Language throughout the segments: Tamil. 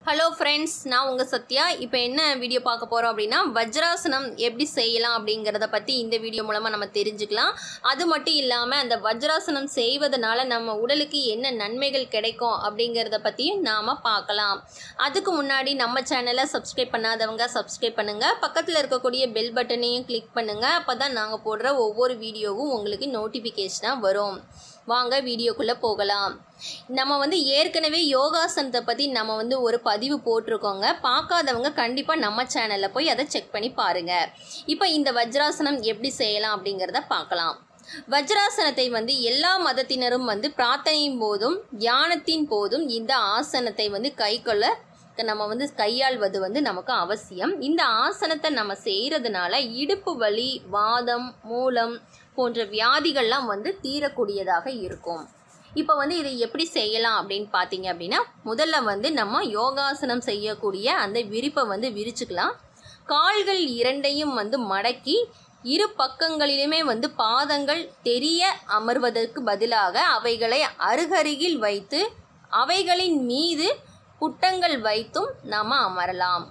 ஹலோ ஃப்ரெண்ட்ஸ் நான் உங்கள் சத்யா இப்போ என்ன வீடியோ பார்க்க போகிறோம் அப்படின்னா வஜ்ராசனம் எப்படி செய்யலாம் அப்படிங்கிறத பற்றி இந்த வீடியோ மூலமாக நம்ம தெரிஞ்சுக்கலாம் அது மட்டும் இல்லாமல் அந்த வஜ்ராசனம் செய்வதனால நம்ம உடலுக்கு என்ன நன்மைகள் கிடைக்கும் அப்படிங்கிறத பற்றியும் நாம் பார்க்கலாம் அதுக்கு முன்னாடி நம்ம சேனலை சப்ஸ்கிரைப் பண்ணாதவங்க சப்ஸ்கிரைப் பண்ணுங்கள் பக்கத்தில் இருக்கக்கூடிய பெல் பட்டனையும் கிளிக் பண்ணுங்கள் அப்போ தான் நாங்கள் போடுற ஒவ்வொரு வீடியோவும் உங்களுக்கு நோட்டிஃபிகேஷனாக வரும் வாங்க வீடியோக்குள்ளே போகலாம் நம்ம வந்து ஏற்கனவே யோகாசனத்தை பற்றி நம்ம வந்து ஒரு பதிவு போட்டிருக்கோங்க பார்க்காதவங்க கண்டிப்பாக நம்ம சேனலில் போய் அதை செக் பண்ணி பாருங்கள் இப்போ இந்த வஜ்ராசனம் எப்படி செய்யலாம் அப்படிங்கிறத பார்க்கலாம் வஜ்ராசனத்தை வந்து எல்லா மதத்தினரும் வந்து பிரார்த்தனையின் போதும் தியானத்தின் போதும் இந்த ஆசனத்தை வந்து கை கொள்ள நம்ம வந்து கையாள்வது வந்து நமக்கு அவசியம் இந்த ஆசனத்தை நம்ம செய்கிறதுனால இடுப்பு வலி வாதம் மூலம் போன்ற வியாதிகள்லாம் வந்து தீரக்கூடியதாக இருக்கும் இப்போ வந்து இதை எப்படி செய்யலாம் அப்படின்னு பார்த்தீங்க அப்படின்னா முதல்ல வந்து நம்ம யோகாசனம் செய்யக்கூடிய அந்த விரிப்பை வந்து விரிச்சுக்கலாம் கால்கள் இரண்டையும் வந்து மடக்கி இரு பக்கங்களிலுமே வந்து பாதங்கள் தெரிய அமர்வதற்கு பதிலாக அவைகளை அருகருகில் வைத்து அவைகளின் மீது புட்டங்கள் வைத்தும் நாம் அமரலாம்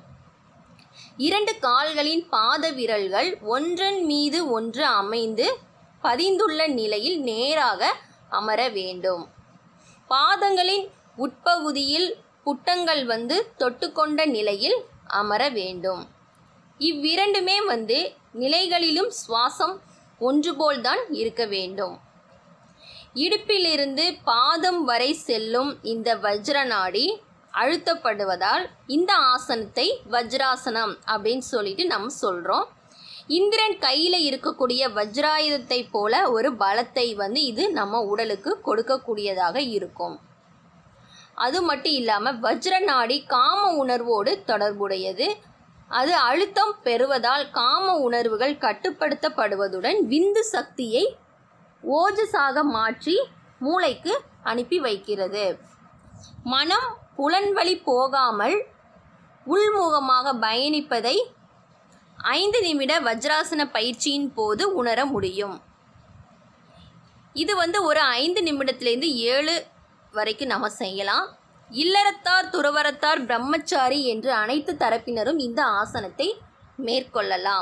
இரண்டு கால்களின் பாத விரல்கள் ஒன்றன் மீது ஒன்று அமைந்து பதிந்துள்ள நிலையில் நேராக அமர வேண்டும் பாதங்களின் உட்பகுதியில் புட்டங்கள் வந்து தொட்டுக்கொண்ட நிலையில் அமர வேண்டும் இவ்விரண்டுமே வந்து நிலைகளிலும் சுவாசம் ஒன்றுபோல்தான் இருக்க வேண்டும் இடுப்பிலிருந்து பாதம் வரை செல்லும் இந்த வஜ்ர நாடி அழுத்தப்படுவதால் இந்த ஆசனத்தை வஜ்ராசனம் அப்படின்னு சொல்லிட்டு நம்ம சொல்கிறோம் இந்திரன் கையில் இருக்கக்கூடிய வஜ்ராயுதத்தை போல ஒரு பலத்தை வந்து இது நம்ம உடலுக்கு கொடுக்கக்கூடியதாக இருக்கும் அது மட்டும் இல்லாமல் வஜ்ர நாடி காம உணர்வோடு தொடர்புடையது அது அழுத்தம் பெறுவதால் காம உணர்வுகள் கட்டுப்படுத்தப்படுவதுடன் விந்து சக்தியை ஓஜஸாக மாற்றி மூளைக்கு அனுப்பி வைக்கிறது மனம் புலன்வழி போகாமல் உள்முகமாக பயணிப்பதை ஐந்து நிமிட வஜ்ராசன பயிற்சியின் போது உணர முடியும் இது வந்து ஒரு ஐந்து நிமிடத்துலேருந்து ஏழு வரைக்கும் நம்ம செய்யலாம் இல்லறத்தார் துறவரத்தார் பிரம்மச்சாரி என்று அனைத்து தரப்பினரும் இந்த ஆசனத்தை மேற்கொள்ளலாம்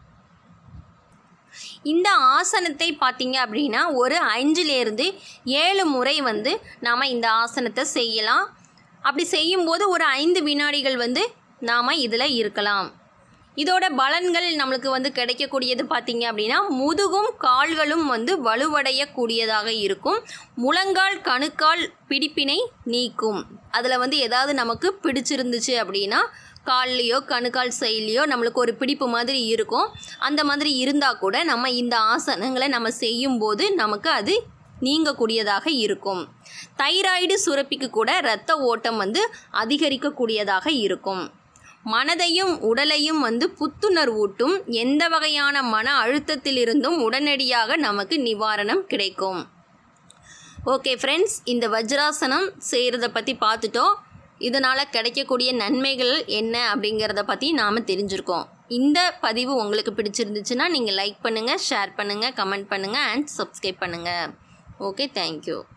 இந்த ஆசனத்தை பார்த்தீங்க அப்படின்னா ஒரு அஞ்சுலேருந்து ஏழு முறை வந்து நாம் இந்த ஆசனத்தை செய்யலாம் அப்படி செய்யும்போது ஒரு ஐந்து வினாடிகள் வந்து நாம் இதில் இருக்கலாம் இதோட பலன்கள் நம்மளுக்கு வந்து கிடைக்கக்கூடியது பார்த்தீங்க அப்படின்னா முதுகும் கால்களும் வந்து வலுவடையக்கூடியதாக இருக்கும் முழங்கால் கணுக்கால் பிடிப்பினை நீக்கும் அதில் வந்து ஏதாவது நமக்கு பிடிச்சிருந்துச்சு அப்படின்னா கால்லையோ கணுக்கால் சைட்லேயோ நம்மளுக்கு ஒரு பிடிப்பு மாதிரி இருக்கும் அந்த மாதிரி இருந்தால் கூட நம்ம இந்த ஆசனங்களை நம்ம செய்யும்போது நமக்கு அது நீங்கக்கூடியதாக இருக்கும் தைராய்டு சுரப்பிக்கு கூட இரத்த ஓட்டம் வந்து அதிகரிக்கக்கூடியதாக இருக்கும் மனதையும் உடலையும் வந்து புத்துணர்வூட்டும் எந்த வகையான மன அழுத்தத்திலிருந்தும் உடனடியாக நமக்கு நிவாரணம் கிடைக்கும் ஓகே ஃப்ரெண்ட்ஸ் இந்த வஜ்ராசனம் செய்கிறத பற்றி பார்த்துட்டோம் இதனால் கிடைக்கக்கூடிய நன்மைகள் என்ன அப்படிங்கிறத பற்றி நாம் தெரிஞ்சுருக்கோம் இந்த பதிவு உங்களுக்கு பிடிச்சிருந்துச்சுன்னா நீங்கள் லைக் பண்ணுங்கள் ஷேர் பண்ணுங்கள் கமெண்ட் பண்ணுங்கள் அண்ட் சப்ஸ்கிரைப் பண்ணுங்கள் ஓகே தேங்க்யூ